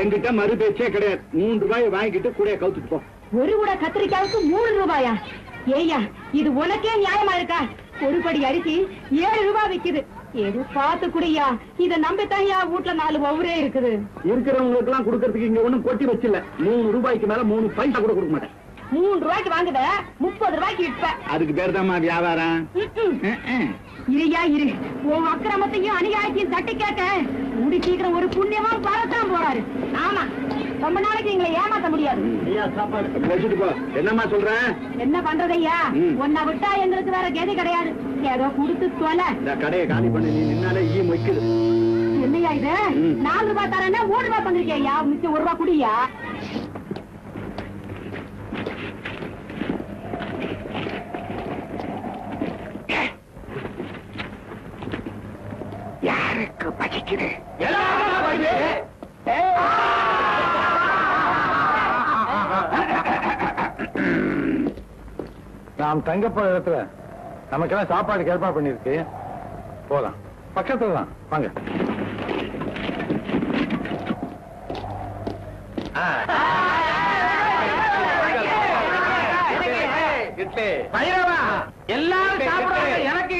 என்கிட்ட மறு பேச்சே கிடையாது மூணு ரூபாய் வாங்கிட்டு கூட கவுத்துட்டு போ ஒரு கூட கத்திரிக்காய்க்கு மூணு ரூபாயா ஏய்யா இது உனக்கே நியாயமா இருக்கா ஒரு படி அரிசி ஏழு ரூபாய் விக்குது ஏதோ பார்த்து குடியா இத நம்பித்தான் யா வீட்டுல நாலு ஒவ்வொரே இருக்குது இருக்கிறவங்களுக்கு எல்லாம் கொடுக்கறதுக்கு இங்க ஒண்ணும் கொட்டி வச்சில்ல மூணு ரூபாய்க்கு மேல மூணு பைசா கூட கொடுக்க மாட்டேன் மூணு ரூபாய்க்கு வாங்குத முப்பது ரூபாய்க்கு விற்ப அதுக்கு பேர் தான்மா வியாபாரம் ம்ம். அஹ், அஹ். இருயா இரு உன் அக்கிரமத்தையும் அநியாயத்தையும் தட்டி கேட்க முடி சீக்கிரம் ஒரு புண்ணியமா வரத்தான் போறாரு ஆமா ரொம்ப நாளைக்கு எங்களை ஏமாத்த முடியாது வச்சுட்டு போ என்னம்மா சொல்றேன் என்ன பண்றது ஐயா ம். உன்னை விட்டா எங்களுக்கு வேற கதி கிடையாது ஏதோ கொடுத்து தொலை இந்த கடையை காலி பண்ணி நீ நின்னாலே ஈ மொய்க்குது என்னையா இது ம். நாலு ரூபாய் தரேன்னா மூணு ரூபாய் தந்திருக்கே ஐயா மிச்சம் ஒரு ரூபாய் குடியா யாருக்கு பசிக்குது நாம் தங்க போற இடத்துல நமக்கெல்லாம் சாப்பாடு ஏற்பாடு பண்ணிருக்கு போலாம் பக்கத்துல தான் வாங்க பைரவா எல்லாரும் சாப்பிடுறாங்க எனக்கு